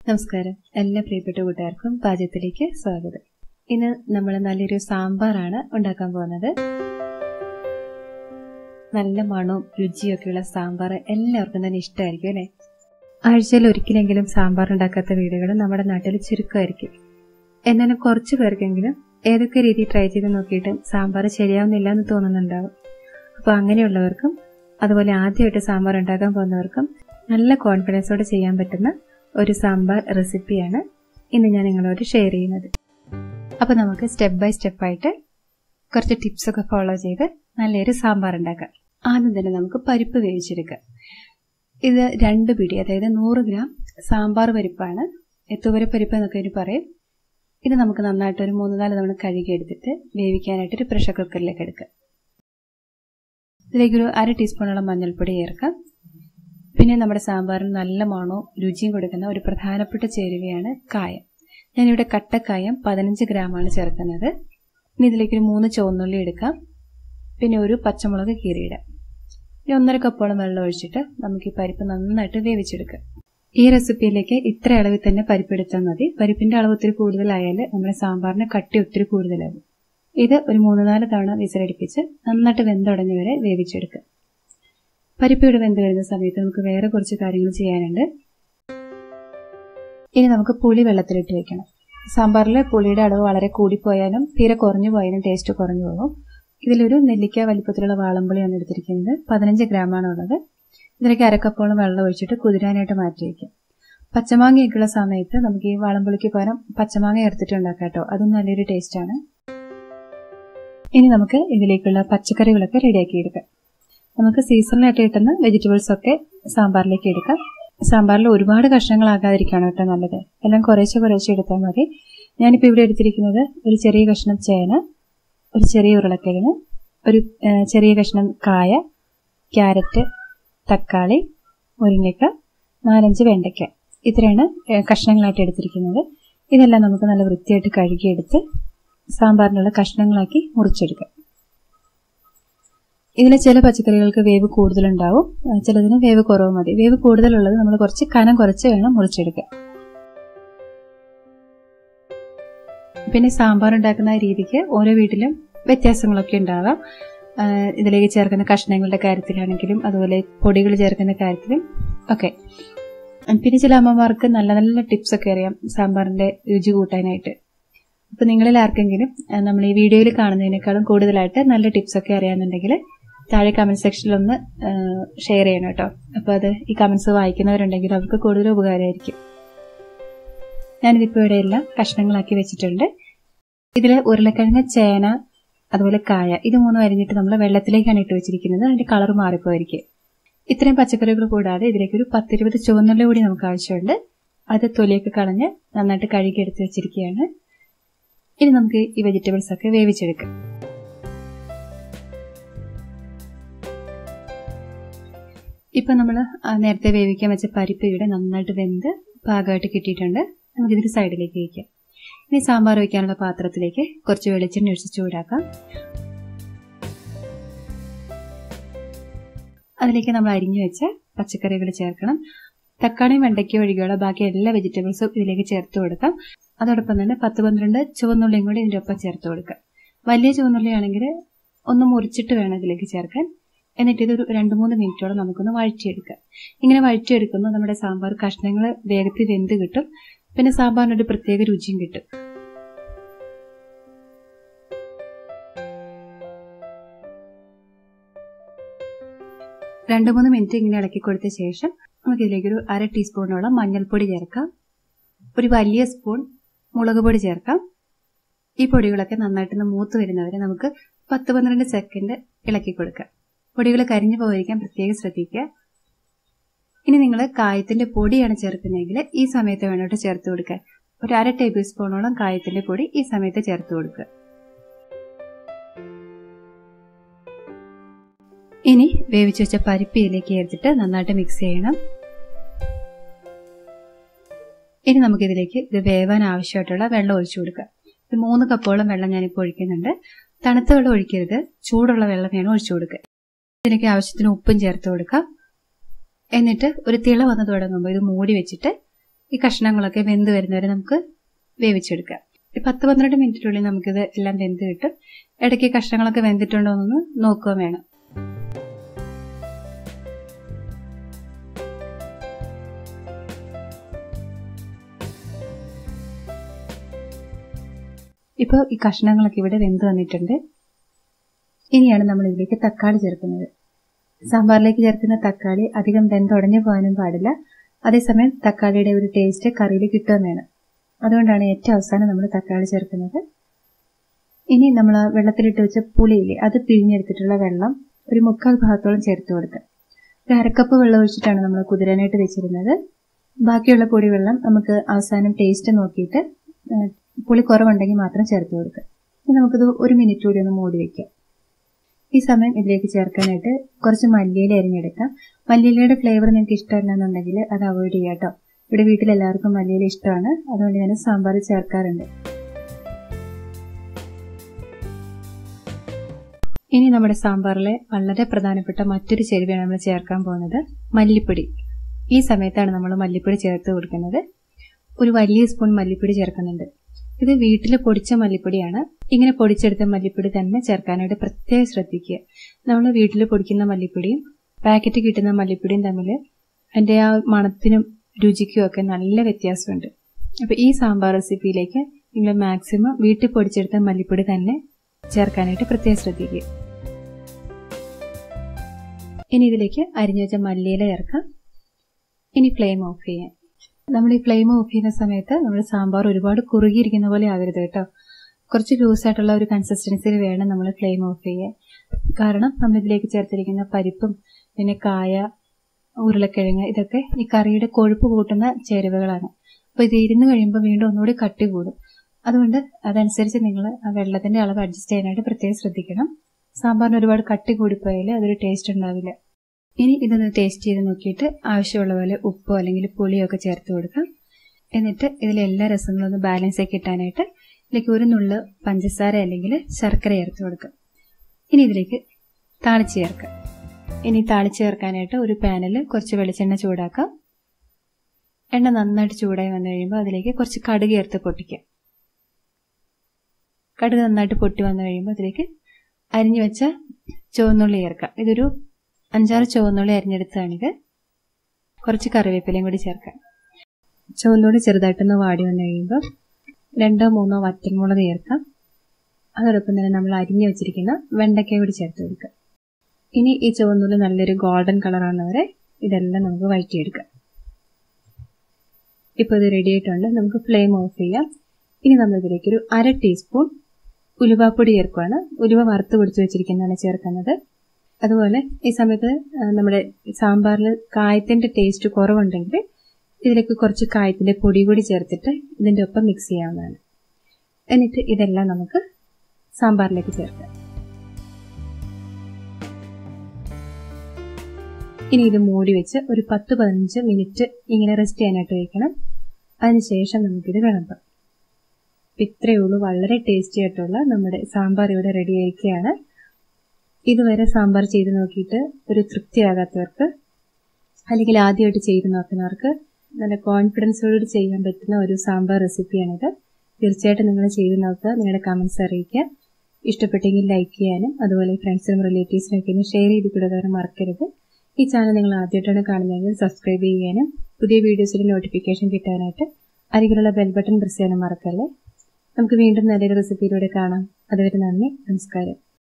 നമസ്കാരം എല്ലാ പ്രിയപ്പെട്ട കൂട്ടുകാർക്കും പാചകത്തിലേക്ക് സ്വാഗതം ഇന്ന് നമ്മൾ നല്ലൊരു സാമ്പാറാണ് ഉണ്ടാക്കാൻ പോകുന്നത് നല്ല മണവും രുചിയൊക്കെയുള്ള സാമ്പാർ എല്ലാവർക്കും തന്നെ ഇഷ്ടമായിരിക്കും അല്ലേ ആഴ്ചയിൽ ഒരിക്കലെങ്കിലും സാമ്പാർ ഉണ്ടാക്കാത്ത വീടുകൾ നമ്മുടെ നാട്ടിൽ ചുരുക്കമായിരിക്കും എന്നാലും കുറച്ച് പേർക്കെങ്കിലും ഏതൊക്കെ രീതി ട്രൈ ചെയ്ത് നോക്കിയിട്ടും സാമ്പാർ ശരിയാവുന്നില്ല എന്ന് തോന്നുന്നുണ്ടാവും അപ്പോൾ അങ്ങനെയുള്ളവർക്കും അതുപോലെ ആദ്യമായിട്ട് സാമ്പാർ ഉണ്ടാക്കാൻ പോകുന്നവർക്കും നല്ല കോൺഫിഡൻസോടെ ചെയ്യാൻ പറ്റുന്ന ഒരു സാമ്പാർ റെസിപ്പിയാണ് ഇന്ന് ഞാൻ നിങ്ങളോട് ഷെയർ ചെയ്യുന്നത് അപ്പോൾ നമുക്ക് സ്റ്റെപ്പ് ബൈ സ്റ്റെപ്പ് ആയിട്ട് കുറച്ച് ടിപ്സ് ഒക്കെ ഫോളോ ചെയ്ത് നല്ലൊരു സാമ്പാർ ഉണ്ടാക്കാം ആദ്യം തന്നെ നമുക്ക് പരിപ്പ് വേവിച്ചെടുക്കാം ഇത് രണ്ട് പിടി അതായത് നൂറ് ഗ്രാം സാമ്പാർ പരിപ്പാണ് എത്തുവര പരിപ്പ് എന്നൊക്കെ ഒരു പറയും ഇത് നമുക്ക് നന്നായിട്ട് ഒരു മൂന്ന് നാല് തവണ കഴുകി എടുത്തിട്ട് വേവിക്കാനായിട്ട് ഒരു പ്രഷർ കുക്കറിലേക്ക് എടുക്കാം ഇതിലേക്കൊരു അര ടീസ്പൂണോളം മഞ്ഞൾപ്പൊടി ചേർക്കാം പിന്നെ നമ്മുടെ സാമ്പാറിന് നല്ല മണവും രുചിയും കൊടുക്കുന്ന ഒരു പ്രധാനപ്പെട്ട ചേരുവയാണ് കായം ഞാനിവിടെ കട്ടക്കായം പതിനഞ്ച് ഗ്രാമാണ് ചേർക്കുന്നത് ഇനി ഇതിലേക്ക് ഒരു മൂന്ന് ചുവന്നുള്ളി എടുക്കാം പിന്നെ ഒരു പച്ചമുളക് കീറിയിടാം ഇനി ഒന്നര കപ്പോളം വെള്ളം ഒഴിച്ചിട്ട് നമുക്ക് ഈ പരിപ്പ് നന്നായിട്ട് വേവിച്ചെടുക്കാം ഈ റെസിപ്പിയിലേക്ക് ഇത്ര അളവിൽ തന്നെ പരിപ്പ് എടുത്താൽ മതി പരിപ്പിന്റെ അളവ് ഒത്തിരി കൂടുതലായാൽ നമ്മുടെ സാമ്പാറിന് കട്ടി ഒത്തിരി കൂടുതലാകും ഇത് ഒരു മൂന്ന് നാല് തവണ വിസിലടിപ്പിച്ച് നന്നായിട്ട് വെന്തുടഞ്ഞ വരെ വേവിച്ചെടുക്കുക പരിപ്പ് ഇവിടെ വെന്ത് വരുന്ന സമയത്ത് നമുക്ക് വേറെ കുറച്ച് കാര്യങ്ങൾ ചെയ്യാനുണ്ട് ഇനി നമുക്ക് പുളി വെള്ളത്തിലിട്ട് വെക്കണം സാമ്പാറിൽ പുളിയുടെ അളവ് വളരെ കൂടിപ്പോയാലും തീരെ കുറഞ്ഞു പോയാലും ടേസ്റ്റ് കുറഞ്ഞു പോകും ഇതിലൊരു നെല്ലിക്ക വലിപ്പത്തിലുള്ള വാളംപുളിയാണ് എടുത്തിരിക്കുന്നത് പതിനഞ്ച് ഗ്രാമാണ് ഉള്ളത് ഇതിലേക്ക് അരക്കപ്പോളം വെള്ളം ഒഴിച്ചിട്ട് കുതിരാനായിട്ട് മാറ്റി വയ്ക്കാം പച്ചമാങ്ങയൊക്കെയുള്ള സമയത്ത് നമുക്ക് ഈ വാളംപുളിക്ക് പകരം പച്ചമാങ്ങ ചേർത്തിട്ട് ഉണ്ടാക്കാം കേട്ടോ അതും നല്ലൊരു ടേസ്റ്റാണ് ഇനി നമുക്ക് ഇതിലേക്കുള്ള പച്ചക്കറികളൊക്കെ റെഡിയാക്കി എടുക്കാം നമുക്ക് സീസണിലായിട്ട് കിട്ടുന്ന വെജിറ്റബിൾസ് ഒക്കെ സാമ്പാറിലേക്ക് എടുക്കാം സാമ്പാറിൽ ഒരുപാട് കഷ്ണങ്ങളാകാതിരിക്കുകയാണ് കേട്ടോ നല്ലത് എല്ലാം കുറേശ്ശെ കുറേശ്ശെ എടുത്താൽ മതി ഞാനിപ്പോൾ ഇവിടെ എടുത്തിരിക്കുന്നത് ഒരു ചെറിയ കഷ്ണം ചേന ഒരു ചെറിയ ഉരുളക്കിഴങ്ങ് ഒരു ചെറിയ കഷ്ണം കായ ക്യാരറ്റ് തക്കാളി മുരിങ്ങയ്ക്ക നാലഞ്ച് വെണ്ടയ്ക്ക ഇത്രയാണ് കഷ്ണങ്ങളായിട്ട് എടുത്തിരിക്കുന്നത് ഇതെല്ലാം നമുക്ക് നല്ല വൃത്തിയായിട്ട് കഴുകിയെടുത്ത് സാമ്പാറിനുള്ള കഷ്ണങ്ങളാക്കി മുറിച്ചെടുക്കാം ഇതിലെ ചില പച്ചക്കറികൾക്ക് വേവ് കൂടുതലുണ്ടാവും ചിലതിന് വേവ് കുറവ് മതി വേവ് കൂടുതലുള്ളത് നമ്മൾ കുറച്ച് കനം കുറച്ച് വേണം മുറിച്ചെടുക്കാൻ പിന്നെ സാമ്പാർ ഉണ്ടാക്കുന്ന രീതിക്ക് ഓരോ വീട്ടിലും വ്യത്യാസങ്ങളൊക്കെ ഉണ്ടാവാം ഇതിലേക്ക് ചേർക്കുന്ന കഷ്ണങ്ങളുടെ കാര്യത്തിലാണെങ്കിലും അതുപോലെ പൊടികൾ ചേർക്കുന്ന കാര്യത്തിലും ഒക്കെ പിന്നെ ചില അമ്മമാർക്ക് നല്ല നല്ല ടിപ്സ് ഒക്കെ അറിയാം സാമ്പാറിന്റെ രുചി കൂട്ടാനായിട്ട് അപ്പൊ നിങ്ങളിൽ ആർക്കെങ്കിലും നമ്മൾ ഈ വീഡിയോയിൽ കാണുന്നതിനേക്കാളും കൂടുതലായിട്ട് നല്ല ടിപ്സ് ഒക്കെ അറിയാമെന്നുണ്ടെങ്കിൽ താഴെ കമന്റ് സെക്ഷനിൽ ഒന്ന് ഷെയർ ചെയ്യണം കേട്ടോ അപ്പോൾ അത് ഈ കമന്റ്സ് വായിക്കുന്നവരുണ്ടെങ്കിൽ അവർക്ക് കൂടുതൽ ഉപകാരമായിരിക്കും ഞാനിതിപ്പോൾ ഇവിടെ എല്ലാം കഷ്ണങ്ങളാക്കി വെച്ചിട്ടുണ്ട് ഇതിൽ ഉരുളക്കിഴങ്ങ് ചേന അതുപോലെ കായ ഇത് മൂന്നും അരിഞ്ഞിട്ട് നമ്മൾ വെള്ളത്തിലേക്കാണ് ഇട്ട് വെച്ചിരിക്കുന്നത് അതിന്റെ കളർ മാറിപ്പോയിരിക്കും ഇത്രയും പച്ചക്കറികൾ കൂടാതെ ഇതിലേക്ക് ഒരു പത്തിരുപത് ചുവന്നുള്ളി കൂടി നമുക്ക് ആവശ്യമുണ്ട് അത് തൊലിയൊക്കെ കളഞ്ഞ് നന്നായിട്ട് കഴുകി എടുത്ത് വെച്ചിരിക്കുകയാണ് ഇനി നമുക്ക് ഈ വെജിറ്റബിൾസ് ഒക്കെ വേവിച്ചെടുക്കാം ഇപ്പൊ നമ്മൾ നേരത്തെ വേവിക്കാൻ വെച്ച പരിപ്പ് ഇവിടെ നന്നായിട്ട് വെന്ത് പാകമായിട്ട് കിട്ടിയിട്ടുണ്ട് നമുക്കിതിന് സൈഡിലേക്ക് വയ്ക്കാം ഇനി സാമ്പാർ വയ്ക്കാനുള്ള പാത്രത്തിലേക്ക് കുറച്ച് വെളിച്ചെണ്ണ ഒഴിച്ച് ചൂടാക്കാം അതിലേക്ക് നമ്മൾ അരിഞ്ഞു വെച്ച പച്ചക്കറികൾ ചേർക്കണം തക്കാളിയും വെണ്ടയ്ക്കയും ഒഴികെയുള്ള ബാക്കി എല്ലാ വെജിറ്റബിൾസും ഇതിലേക്ക് ചേർത്ത് കൊടുക്കാം അതോടൊപ്പം തന്നെ പത്ത് പന്ത്രണ്ട് ചുവന്നുള്ളിയും കൂടി ഇതിൻ്റെ ഒപ്പം ചേർത്ത് കൊടുക്കാം വലിയ ചുവന്നുള്ളി ആണെങ്കിൽ ഒന്ന് മുറിച്ചിട്ട് വേണം ഇതിലേക്ക് ചേർക്കാൻ എന്നിട്ട് ഇതൊരു രണ്ട് മൂന്ന് മിനിറ്റോളം നമുക്കൊന്ന് വഴറ്റിയെടുക്കാം ഇങ്ങനെ വഴറ്റിയെടുക്കുമ്പോൾ നമ്മുടെ സാമ്പാർ കഷ്ണങ്ങൾ വേഗത്തിൽ വെന്ത് കിട്ടും പിന്നെ സാമ്പാറിനൊരു പ്രത്യേക രുചിയും കിട്ടും രണ്ട് മൂന്ന് മിനിറ്റ് ഇങ്ങനെ ഇളക്കി കൊടുത്ത ശേഷം നമുക്ക് ഇതിലേക്ക് ഒരു അര ടീസ്പൂണോളം മഞ്ഞൾപ്പൊടി ചേർക്കാം ഒരു വലിയ സ്പൂൺ മുളക് പൊടി ചേർക്കാം ഈ പൊടികളൊക്കെ നന്നായിട്ടൊന്ന് മൂത്ത് വരുന്നവരെ നമുക്ക് പത്ത് പന്ത്രണ്ട് സെക്കൻഡ് ഇളക്കി കൊടുക്കാം പൊടികൾ കരിഞ്ഞു പോകാതിരിക്കാൻ പ്രത്യേകം ശ്രദ്ധിക്കുക ഇനി നിങ്ങൾ കായത്തിന്റെ പൊടിയാണ് ചേർക്കുന്നതെങ്കിൽ ഈ സമയത്ത് വേണോട്ട് ചേർത്ത് കൊടുക്കുക ഒരു അര ടേബിൾ സ്പൂണോളം കായത്തിന്റെ പൊടി ഈ സമയത്ത് ചേർത്ത് കൊടുക്കുക ഇനി വേവിച്ച് വെച്ച പരിപ്പിയിലേക്ക് ചേർത്തിട്ട് നന്നായിട്ട് മിക്സ് ചെയ്യണം ഇനി നമുക്കിതിലേക്ക് ഇത് വേവാൻ ആവശ്യമായിട്ടുള്ള വെള്ളം ഒഴിച്ചു കൊടുക്കുക ഇത് മൂന്ന് കപ്പോളം വെള്ളം ഞാനിപ്പോൾ ഒഴിക്കുന്നുണ്ട് തണുത്ത വെള്ളം ഒഴിക്കരുത് ചൂടുള്ള വെള്ളം വേണം ഒഴിച്ചു കൊടുക്കുക ഇതിലേക്ക് ആവശ്യത്തിന് ഉപ്പും ചേർത്ത് കൊടുക്കാം എന്നിട്ട് ഒരു തിള വന്ന് തുടങ്ങുമ്പോൾ ഇത് മൂടി വെച്ചിട്ട് ഈ കഷ്ണങ്ങളൊക്കെ വെന്ത് വരുന്നവരെ നമുക്ക് വേവിച്ചെടുക്കാം ഒരു പത്ത് പന്ത്രണ്ട് മിനിറ്റിനുള്ളിൽ നമുക്കിത് എല്ലാം വെന്ത് കിട്ടും ഇടയ്ക്ക് കഷ്ണങ്ങളൊക്കെ വെന്തിട്ടുണ്ടോ എന്നൊന്ന് നോക്കുകയും വേണം ഇപ്പോൾ ഈ കഷ്ണങ്ങളൊക്കെ ഇവിടെ വെന്ത് വന്നിട്ടുണ്ട് ഇനിയാണ് നമ്മൾ ഇതിലേക്ക് തക്കാളി ചേർക്കുന്നത് സാമ്പാറിലേക്ക് ചേർക്കുന്ന തക്കാളി അധികം വെന്തുടഞ്ഞു പോകാനും പാടില്ല അതേസമയം തക്കാളിയുടെ ഒരു ടേസ്റ്റ് കറിയിൽ കിട്ടുകയും വേണം അതുകൊണ്ടാണ് ഏറ്റവും അവസാനം നമ്മൾ തക്കാളി ചേർക്കുന്നത് ഇനി നമ്മൾ ആ വെള്ളത്തിലിട്ട് വെച്ച പുളിയില്ലേ അത് പിഴിഞ്ഞെടുത്തിട്ടുള്ള വെള്ളം ഒരു മുക്കാൽ ഭാഗത്തോളം ചേർത്ത് കൊടുക്കുക ഒരു അരക്കപ്പ് വെള്ളം ഒഴിച്ചിട്ടാണ് നമ്മൾ കുതിരാനായിട്ട് വെച്ചിരുന്നത് ബാക്കിയുള്ള പൊടി വെള്ളം നമുക്ക് അവസാനം ടേസ്റ്റ് നോക്കിയിട്ട് പുളി കുറവുണ്ടെങ്കിൽ മാത്രം ചേർത്ത് കൊടുക്കുക ഇനി നമുക്കിത് ഒരു മിനിറ്റ് കൂടി ഒന്ന് മൂടി വെക്കാം ഈ സമയം ഇതിലേക്ക് ചേർക്കാനായിട്ട് കുറച്ച് മല്ലിയില അരിഞ്ഞെടുക്കാം മല്ലിയിലയുടെ ഫ്ലേവർ നിങ്ങൾക്ക് ഇഷ്ടമല്ല എന്നുണ്ടെങ്കിൽ അത് അവോയ്ഡ് ചെയ്യാം കേട്ടോ ഇവിടെ വീട്ടിൽ എല്ലാവർക്കും മല്ലിയില ഇഷ്ടമാണ് അതുകൊണ്ട് ഞാൻ സാമ്പാറിൽ ചേർക്കാറുണ്ട് ഇനി നമ്മുടെ സാമ്പാറിലെ വളരെ പ്രധാനപ്പെട്ട മറ്റൊരു ചേരുവയാണ് നമ്മൾ ചേർക്കാൻ പോകുന്നത് മല്ലിപ്പൊടി ഈ സമയത്താണ് നമ്മൾ മല്ലിപ്പൊടി ചേർത്ത് കൊടുക്കുന്നത് ഒരു വലിയ സ്പൂൺ മല്ലിപ്പൊടി ചേർക്കുന്നുണ്ട് ഇത് വീട്ടിൽ പൊടിച്ച മല്ലിപ്പൊടിയാണ് ഇങ്ങനെ പൊടിച്ചെടുത്ത മല്ലിപ്പൊടി തന്നെ ചേർക്കാനായിട്ട് പ്രത്യേകം ശ്രദ്ധിക്കുക നമ്മൾ വീട്ടിൽ പൊടിക്കുന്ന മല്ലിപ്പൊടിയും പാക്കറ്റ് കിട്ടുന്ന മല്ലിപ്പൊടിയും തമ്മിൽ അതിൻ്റെ ആ മണത്തിനും രുചിക്കും ഒക്കെ നല്ല വ്യത്യാസമുണ്ട് അപ്പോൾ ഈ സാമ്പാർ റെസിപ്പിയിലേക്ക് നിങ്ങൾ മാക്സിമം വീട്ടിൽ പൊടിച്ചെടുത്ത മല്ലിപ്പൊടി തന്നെ ചേർക്കാനായിട്ട് പ്രത്യേകം ശ്രദ്ധിക്കുക ഇനി ഇതിലേക്ക് അരിഞ്ഞു വെച്ച മല്ലിയില ചേർക്കാം ഇനി ഫ്ലെയിം ഓഫ് ചെയ്യാം നമ്മൾ ഈ ഫ്ലെയിം ഓഫ് ചെയ്യുന്ന സമയത്ത് നമ്മൾ സാമ്പാർ ഒരുപാട് കുറുകിയിരിക്കുന്ന പോലെ ആവരുത് കേട്ടോ കുറച്ച് ലൂസായിട്ടുള്ള ഒരു കൺസിസ്റ്റൻസിയിൽ വേണം നമ്മൾ ഫ്ലെയിം ഓഫ് ചെയ്യാൻ കാരണം നമ്മൾ ഇതിലേക്ക് ചേർത്തിരിക്കുന്ന പരിപ്പും പിന്നെ കായ ഉരുളക്കിഴങ്ങ് ഇതൊക്കെ ഈ കറിയുടെ കൊഴുപ്പ് കൂട്ടുന്ന ചേരുവകളാണ് അപ്പോൾ ഇത് ഇരുന്ന് കഴിയുമ്പോൾ വീണ്ടും ഒന്നുകൂടി കട്ടി കൂടും അതുകൊണ്ട് അതനുസരിച്ച് നിങ്ങൾ ആ വെള്ളത്തിന്റെ അളവ് അഡ്ജസ്റ്റ് ചെയ്യാനായിട്ട് പ്രത്യേകം ശ്രദ്ധിക്കണം സാമ്പാറിന് ഒരുപാട് കട്ടി കൂടിപ്പോയാൽ അതൊരു ടേസ്റ്റ് ഉണ്ടാവില്ല ഇനി ഇതൊന്ന് ടേസ്റ്റ് ചെയ്ത് നോക്കിയിട്ട് ആവശ്യമുള്ള പോലെ ഉപ്പോ അല്ലെങ്കിൽ പുളിയോ ഒക്കെ ചേർത്ത് കൊടുക്കാം എന്നിട്ട് ഇതിലെ എല്ലാ രസങ്ങളും ഒന്ന് ബാലൻസ് ആക്കി ഇട്ടാനായിട്ട് ഇതിലേക്ക് ഒരു നുള്ള് പഞ്ചസാര അല്ലെങ്കിൽ ശർക്കര ചേർത്ത് കൊടുക്കാം ഇനി ഇതിലേക്ക് താളിച്ച് ചേർക്കാം ഇനി താളിച്ച് ചേർക്കാനായിട്ട് ഒരു പാനിൽ കുറച്ച് വെളിച്ചെണ്ണ ചൂടാക്കാം എണ്ണ നന്നായിട്ട് ചൂടായി വന്നു കഴിയുമ്പോൾ അതിലേക്ക് കുറച്ച് കടുക് ചേർത്ത് പൊട്ടിക്കാം കടുക് നന്നായിട്ട് പൊട്ടി വന്നു കഴിയുമ്പോൾ അതിലേക്ക് അരിഞ്ഞു വെച്ച ചുവന്നുള്ളി ചേർക്കാം ഇതൊരു അഞ്ചാറ് ചുവന്നുള്ളി അരിഞ്ഞെടുത്തതാണിത് കുറച്ച് കറിവേപ്പിലയും കൂടി ചേർക്കാം ചുവന്നുള്ളി ചെറുതായിട്ടൊന്ന് വാടി വന്നു കഴിയുമ്പോൾ രണ്ടോ മൂന്നോ വറ്റൽമുളക് ചേർക്കാം അതോടൊപ്പം തന്നെ നമ്മൾ അരിഞ്ഞു വെച്ചിരിക്കുന്ന വെണ്ടയ്ക്ക കൂടി ചേർത്ത് കൊടുക്കുക ഇനി ഈ ചുവന്നുള്ളി നല്ലൊരു ഗോൾഡൻ കളറാകുന്നവരെ ഇതെല്ലാം നമുക്ക് വഴറ്റിയെടുക്കാം ഇപ്പോൾ ഇത് റെഡി ആയിട്ടുണ്ട് നമുക്ക് ഫ്ലെയിം ഓഫ് ചെയ്യാം ഇനി നമ്മൾ ഇതിലേക്ക് ഒരു അര ടീസ്പൂൺ ഉലുവാപ്പൊടി ചേർക്കുകയാണ് ഉലുവ വറുത്ത് പൊടിച്ച് വെച്ചിരിക്കുന്നതാണ് ചേർക്കുന്നത് അതുപോലെ ഈ സമയത്ത് നമ്മുടെ സാമ്പാറിൽ കായത്തിന്റെ ടേസ്റ്റ് കുറവുണ്ടെങ്കിൽ ഇതിലേക്ക് കുറച്ച് കായത്തിന്റെ പൊടി കൂടി ചേർത്തിട്ട് ഇതിന്റെ ഒപ്പം മിക്സ് ചെയ്യാവുന്നതാണ് എന്നിട്ട് ഇതെല്ലാം നമുക്ക് സാമ്പാറിലേക്ക് ചേർക്കാം ഇനി ഇത് മൂടി വെച്ച് ഒരു പത്ത് പതിനഞ്ച് മിനിറ്റ് ഇങ്ങനെ റെസ്റ്റ് ചെയ്യാനായിട്ട് വയ്ക്കണം അതിനുശേഷം നമുക്കിത് വിളമ്പാം ഇത്രയേ ഉള്ളൂ വളരെ ടേസ്റ്റി ആയിട്ടുള്ള നമ്മുടെ സാമ്പാർ ഇവിടെ റെഡി ആയിരിക്കുകയാണ് ഇതുവരെ സാമ്പാർ ചെയ്ത് നോക്കിയിട്ട് ഒരു തൃപ്തിയാകാത്തവർക്ക് അല്ലെങ്കിൽ ആദ്യമായിട്ട് ചെയ്ത് നോക്കുന്നവർക്ക് നല്ല കോൺഫിഡൻസോടുകൂടി ചെയ്യാൻ പറ്റുന്ന ഒരു സാമ്പാർ റെസിപ്പിയാണിത് തീർച്ചയായിട്ടും നിങ്ങൾ ചെയ്ത് നോക്കുക നിങ്ങളുടെ കമൻസ് അറിയിക്കുക ഇഷ്ടപ്പെട്ടെങ്കിൽ ലൈക്ക് ചെയ്യാനും അതുപോലെ ഫ്രണ്ട്സിനും റിലേറ്റീവ്സിനും ഒക്കെ ഷെയർ ചെയ്ത് കൊടുക്കാനും മറക്കരുത് ഈ ചാനൽ നിങ്ങൾ ആദ്യമായിട്ടാണ് കാണുന്നതെങ്കിൽ സബ്സ്ക്രൈബ് ചെയ്യാനും പുതിയ വീഡിയോസിന്റെ നോട്ടിഫിക്കേഷൻ കിട്ടാനായിട്ട് അരികിലുള്ള ബെൽ ബട്ടൺ പ്രസ് ചെയ്യാനും മറക്കല്ലേ നമുക്ക് വീണ്ടും നല്ലൊരു റെസിപ്പിയിലൂടെ കാണാം അതുവരെ നന്ദി നമസ്കാരം